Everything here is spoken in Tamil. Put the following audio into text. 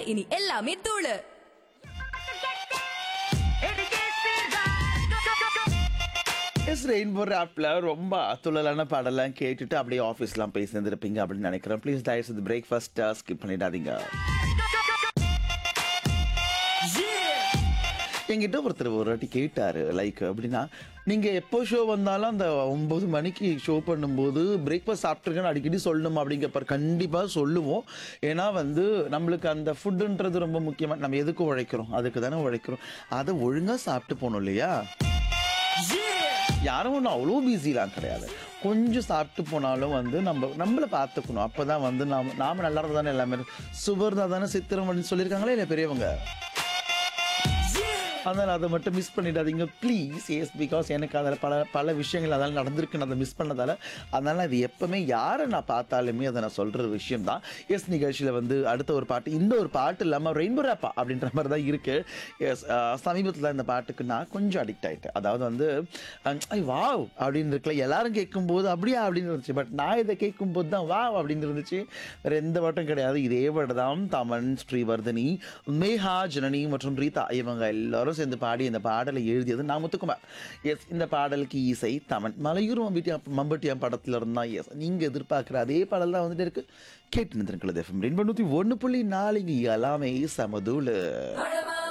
இனி எல்லாமே தூளு எஸ் ரெயின்போ ஆப்பில் ரொம்ப துள்ளலான பாடலாம் கேட்டுட்டு அப்படியே ஆஃபீஸ்லாம் போய் சேர்ந்துருப்பீங்க அப்படின்னு நினைக்கிறேன் ப்ளீஸ் தயவு செய்து பிரேக்ஃபாஸ்ட்டாக ஸ்கிப் பண்ணிடாதீங்க என்கிட்ட ஒருத்தர் ஒரு வாட்டி கேட்டார் லைக் அப்படின்னா நீங்கள் எப்போ ஷோ வந்தாலும் அந்த ஒம்பது மணிக்கு ஷோ பண்ணும்போது பிரேக்ஃபாஸ்ட் சாப்பிட்ருக்கேன்னு அடிக்கடி சொல்லணும் அப்படிங்கிறப்ப கண்டிப்பாக சொல்லுவோம் ஏன்னா வந்து நம்மளுக்கு அந்த ஃபுட்டுன்றது ரொம்ப முக்கியமாக நம்ம எதுக்கு உழைக்கிறோம் அதுக்கு தானே உழைக்கிறோம் அதை ஒழுங்காக சாப்பிட்டு போகணும் இல்லையா யாரும் ஒன்றும் அவ்வளோ பிஸிலாம் கிடையாது கொஞ்சம் சாப்பிட்டு போனாலும் வந்து நம்ம நம்மளை பார்த்துக்கணும் அப்போ தான் வந்து நாம் நாம் நல்லா இருந்தால் தானே எல்லாமே சுவர் தானே சித்திரம் அப்படின்னு சொல்லியிருக்காங்களே இல்லை பெரியவங்க அதனால் அதை மட்டும் மிஸ் பண்ணிடாதீங்க ப்ளீஸ் எஸ் பிகாஸ் எனக்கு அதில் பல பல விஷயங்கள் அதனால் நடந்திருக்கு நான் அதை மிஸ் பண்ணதால் அதனால் அது எப்போவுமே யாரை நான் பார்த்தாலுமே அதை நான் சொல்கிற விஷயம் தான் எஸ் நிகழ்ச்சியில் வந்து அடுத்த ஒரு பாட்டு இந்த ஒரு பாட்டு இல்லாமல் ரெயின்போ ரேப்பா அப்படின்ற மாதிரி தான் இருக்குது எஸ் சமீபத்தில் இந்த பாட்டுக்கு நான் கொஞ்சம் அடிக்ட் ஆகிட்டேன் அதாவது வந்து ஐ வாவ் அப்படின்னு இருக்குல்ல எல்லாரும் கேட்கும்போது அப்படியா அப்படின்னு இருந்துச்சு பட் நான் இதை கேட்கும்போது தான் வாவ் அப்படின்னு இருந்துச்சு வேறு எந்த பாட்டும் கிடையாது இதே பாட்டு தான் தமன் ஸ்ரீவர்தனி மேஹா ஜனனி மற்றும் ரீதா இவங்க எல்லாரும் சேர்ந்து பாடி இந்த பாடலை எழுதியது நான் முத்துக்குமார் எஸ் இந்த பாடலுக்கு இசை தமன் மலையூர் மம்பிட்டியா மம்பட்டியா படத்துல இருந்தா எஸ் நீங்கள் எதிர்பார்க்குற அதே பாடல் தான் வந்துட்டு இருக்கு கேட்டு நிறுத்திருக்கிறது எஃப்எம் ரெண்டு நூற்றி ஒன்று புள்ளி நாலு இங்கே எல்லாமே சமதூள்